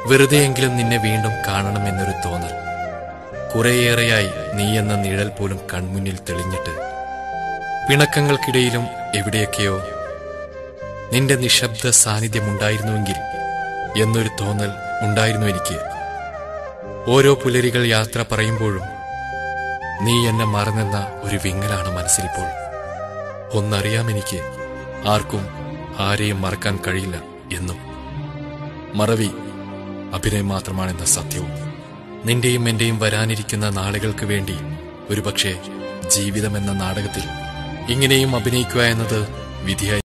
വെറുതെയെങ്കിലും നിന്നെ വീണ്ടും കാണണമെന്നൊരു തോന്നൽ കുറേയേറെയായി നീ എന്ന നിഴൽ പോലും കൺമുന്നിൽ തെളിഞ്ഞിട്ട് പിണക്കങ്ങൾക്കിടയിലും എവിടെയൊക്കെയോ നിന്റെ നിശബ്ദ സാന്നിധ്യമുണ്ടായിരുന്നുവെങ്കിൽ എന്നൊരു തോന്നൽ ഉണ്ടായിരുന്നു എനിക്ക് ഓരോ പുലരികൾ യാത്ര പറയുമ്പോഴും നീ എന്നെ മറന്നെന്ന ഒരു വിങ്ങലാണ് മനസ്സിലിപ്പോൾ ഒന്നറിയാം എനിക്ക് ആർക്കും ആരെയും മറക്കാൻ കഴിയില്ല എന്നും മറവി അഭിനയം മാത്രമാണെന്ന സത്യവും നിന്റെയും എന്റെയും വരാനിരിക്കുന്ന നാളുകൾക്ക് വേണ്ടി ഒരുപക്ഷെ ജീവിതമെന്ന നാടകത്തിൽ ഇങ്ങനെയും അഭിനയിക്കുക എന്നത് വിധിയായി